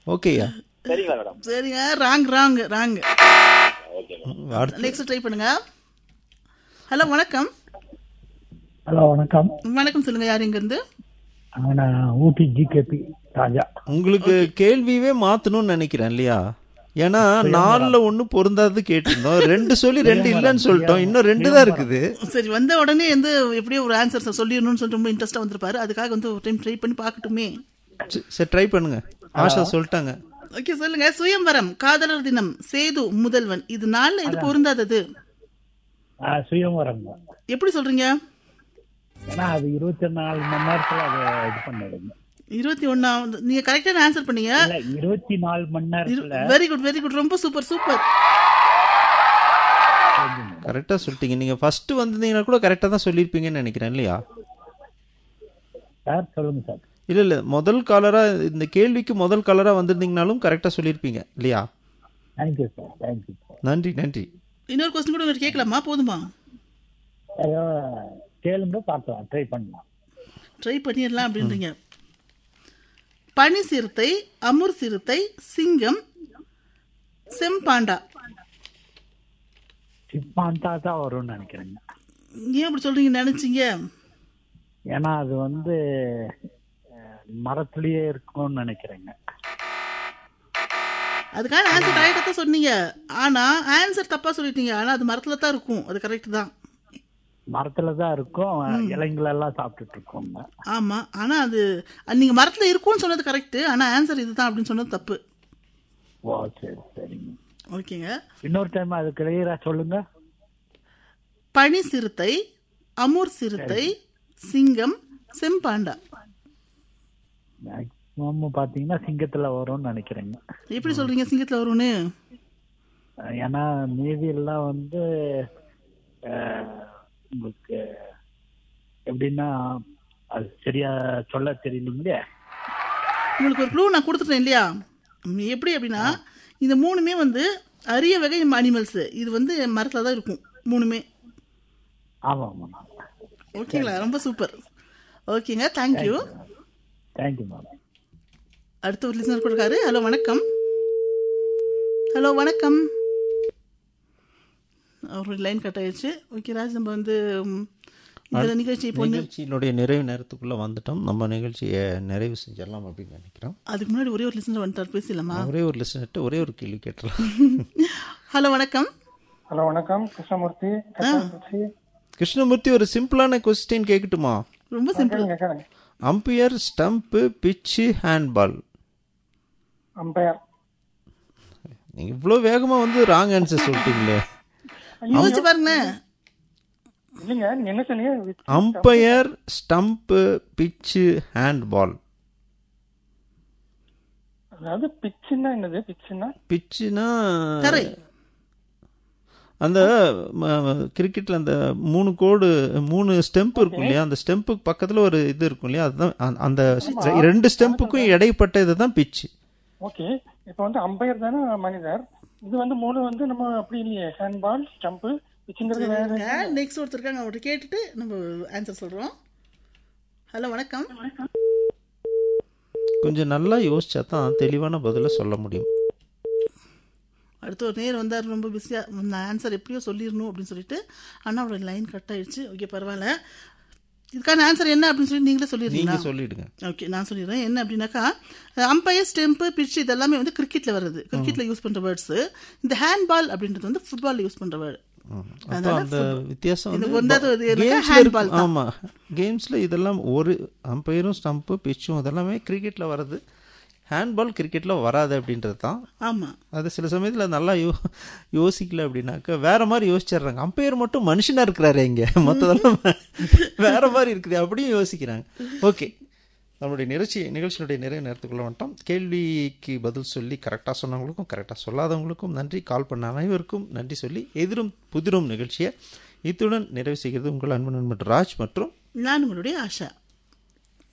ஓகேயா சரிங்களா மேடம் சரிங்க wrong wrong wrong okay madam அடுத்து நெக்ஸ்ட் ட்ரை பண்ணுங்க ஹலோ வணக்கம் ஹலோ வணக்கம் வணக்கம் சொல்லுங்க யார் இங்க இருந்து நான் ஊட்டி ஜிகேபி ராஜா உங்களுக்கு கேள்வியே மாத்தணும்னு நினைக்கிறேன் இல்லையா ஏன்னா நாலுல ஒண்ணு பொருந்தாது கேட்டிருந்தோம் ரெண்டு சொல்லி ரெண்டு இல்லைன்னு சொல்லிட்டோம் இன்னும் ரெண்டு தான் இருக்குது சரி வந்த உடனே வந்து எப்படியோ ஒரு ஆன்சர் சொல்லிடணும்னு சொல்லிட்டு ரொம்ப இன்ட்ரெஸ்டா வந்திருப்பாரு அதுக்காக வந்து ஒரு டைம் ட்ரை பண்ணி பார்க்கட்டுமே சரி, சரி ட்ரை பண்ணுங்க ஆஷா சொல்லிட்டாங்க ஓகே சொல்லுங்க சுயம்பரம் காதலர் தினம் சேது முதல்வன் இது நாள்ல இது பொருந்தாதது ஆ, சுயம்வரம் தான். எப்படி சொல்றீங்க ஏன்னா அது இருபத்தி நாலு மணி நேரத்துல அதை இது பண்ணிடுங்க இருபத்தி ஒன்னாவது நீங்க கரெக்டான ஆன்சர் பண்ணீங்க இல்ல இருபத்தி நாலு மணி நேரத்துல வெரி குட் வெரி குட் ரொம்ப சூப்பர் சூப்பர் கரெக்டா சொல்லிட்டீங்க நீங்க ஃபர்ஸ்ட் வந்திருந்தீங்கன்னா கூட கரெக்டா தான் சொல்லியிருப்பீங்கன்னு நினைக்கிறேன் இல்லையா சார் சொல்லுங்க சார் இல்ல இல்ல முதல் காலரா இந்த கேள்விக்கு முதல் காலரா வந்திருந்தீங்கனாலும் கரெக்டா சொல்லியிருப்பீங்க இல்லையா தேங்க்யூ சார் தேங்க்யூ சார் நன்றி நன்றி இன்னொரு கொஸ்டின் கூட உங்களுக்கு கேட்கலாமா போதுமா ஏதோ கேளுங்க பார்க்கலாம் ட்ரை பண்ணலாம் ட்ரை பண்ணிடலாம் அப்படின்றீங்க பனி சிறுத்தை அமுர் சிறுத்தை சிங்கம் செம்பாண்டா சிப்பாந்தா தான் வரும்னு நினைக்கிறேங்க ஏன் அப்படி சொல்றீங்க நினைச்சீங்க ஏன்னா அது வந்து அஹ், மரத்திலேயே இருக்கும்னு நினைக்கிறேங்க அதுக்கான ஆன்சர் கரெக்டாக தான் சொன்னீங்க ஆனா ஆன்சர் தப்பா சொல்லிட்டீங்க ஆனா அது மரத்துல தான் இருக்கும் அது கரெக்ட் தான் மரத்துல தான் இருக்கும் இலைங்களெல்லாம் சாப்பிட்டுட்டு இருக்கோங்க ஆமா ஆனா அது அது நீங்க மரத்துல இருக்கும்னு சொன்னது கரெக்ட் ஆனா ஆன்சர் இதுதான் அப்படின்னு சொன்னது தப்பு ஓ சரி சரிங்க ஓகேங்க இன்னொரு டைம் அது கிளியரா சொல்லுங்க பனி சிறுத்தை அமூர் சிறுத்தை சிங்கம் செம்பாண்டா மேக்ஸிமம் பாத்தீங்கன்னா சிங்கத்துல வரும்னு நினைக்கிறேங்க எப்படி சொல்றீங்க சிங்கத்துல வரும்னு அஹ் ஏன்னா மீதி எல்லாம் வந்து அஹ், உங்களுக்கு எப்படின்னா அது சரியா சொல்ல தெரியலீங்களே உங்களுக்கு ஒரு க்ளூ நான் கொடுத்துட்டேன் இல்லையா ம், எப்படி அப்படின்னா இந்த மூணுமே வந்து அரிய வகை அனிமல்ஸ் இது வந்து மரத்துல தான் இருக்கும் மூணுமே ஆமா ஆமா ஓகேங்களா ரொம்ப சூப்பர் ஓகேங்க தேங்க்யூ தேங்க்யூ மேம் அடுத்த ஒரு லிசனர் கொடுக்காரு ஹலோ வணக்கம் ஹலோ வணக்கம் அவருடைய லைன் கட் ஆயிடுச்சு ஓகே ராஜ் நம்ம வந்து ம், இந்த நிகழ்ச்சி இப்போ வந்து நிகழ்ச்சியினுடைய நிறைவு நேரத்துக்குள்ள வந்துட்டோம் நம்ம நிகழ்ச்சியை நிறைவு செஞ்சிடலாம் அப்படின்னு நினைக்கிறோம் அதுக்கு முன்னாடி ஒரே ஒரு லிசனர் வந்துட்டார் பேசலாமா ஒரே ஒரு லிசனிட்டு ஒரே ஒரு கேள்வி கேட்டுலாம் ஹலோ வணக்கம் ஹலோ வணக்கம் கிருஷ்ணமூர்த்தி கட்டாச்சி கிருஷ்ணமூர்த்தி ஒரு சிம்பிளான கொஸ்டின் கேட்கட்டுமா ரொம்ப சிம்பிள் கேளுங்க கேளுங்க umpire stump pitch handball umpire நீங்க இவ்வளோ வேகமா வந்து ராங் ஆன்சர் சொல்லிட்டீங்களே யோசிச்சு பாருங்களேன் இல்லைங்க நீங்க என்ன சொன்னீங்க With- umpire stump pitch handball அதாவது பிச்சுன்னா என்னது பிச்சுன்னா பிச்சுனா தரை அந்த கிரிக்கெட்ல அந்த மூணு கோடு மூணு ஸ்டெம்ப் இருக்கும் இல்லையா அந்த ஸ்டெம்புக்கு பக்கத்துல ஒரு இது இருக்கும் இல்லையா அதுதான் அந்த- அந்த ரெண்டு ஸ்டெம்புக்கும் இடைப்பட்ட இதுதான் பிச்சு ஓகே இப்போ வந்து அம்பையர் தானே மனிதர் இது வந்து மூணு வந்து நம்ம அப்படி இல்லையே ஹேண்ட்பால் ஸ்டம்ப்பு பிச்சுங்கிறது வேற நெக்ஸ்ட் ஒருத்தர் இருக்காங்க அவர்கிட்ட கேட்டுட்டு நம்ம ஆன்சர் சொல்றோம் ஹலோ வணக்கம் கொஞ்சம் நல்லா யோசிச்சா தான் தெளிவான பதில சொல்ல முடியும் அடுத்து ஒரு நேர் வந்தார் ரொம்ப பிஸியா நான் ஆன்சர் எப்படியோ சொல்லிடணும் அப்படின்னு சொல்லிட்டு ஆனா அவரோட லைன் கட் ஆயிடுச்சு ஓகே பரவாயில்ல இதுக்கான ஆன்சர் என்ன அப்படின்னு சொல்லி நீங்களே நீங்க சொல்லிடுறீங்களா சொல்லிடுங்க ஓகே நான் சொல்லிடுறேன் என்ன அப்படின்னாக்கா அம்பையர் ஸ்டெம்பு பிட்ச் இதெல்லாமே வந்து கிரிக்கெட்ல வருது கிரிக்கெட்ல யூஸ் பண்ற வேர்ட்ஸ் இந்த ஹேண்ட்பால் அப்படின்றது வந்து ஃபுட்பால்ல யூஸ் பண்ற வேர்டு ம். அப்போ அந்த வித்தியாசம் இது வந்து ஒன்றாவது இது என்னக்கா கேம்ஸ்ல handball இருக்கு ஆமா கேம்ஸ்ல இதெல்லாம் ஒரு அம்பையரும் ஸ்டம்ப்பு பிச்சும் இதெல்லாமே கிரிக்கெட்ல வர்றது ஹேண்ட்பால் கிரிக்கெட்ல வராது அப்படின்றது தான் ஆமா அது சில சமயத்துல நல்லா யோ யோசிக்கல அப்படின்னாக்கா வேற மாதிரி யோசிச்சிடுறாங்க அம்பையர் மட்டும் மனுஷனா இருக்கிறாரு இங்க மற்றதெல்லாம் வேற மாதிரி இருக்குது அப்படியும் யோசிக்கிறாங்க ஓகே நம்மளுடைய நிகழ்ச்சி நிகழ்ச்சியினுடைய நிறைய நேரத்துக்குள்ள வந்துட்டோம் கேள்விக்கு பதில் சொல்லி கரெக்டாக சொன்னவங்களுக்கும் கரெக்டாக சொல்லாதவங்களுக்கும் நன்றி கால் பண்ண அனைவருக்கும் நன்றி சொல்லி எதிரும் புதிரும் நிகழ்ச்சியை இத்துடன் நிறைவு செய்கிறது உங்கள் அன்பு நண்பன் ராஜ் மற்றும் நான் உங்களுடைய ஆஷா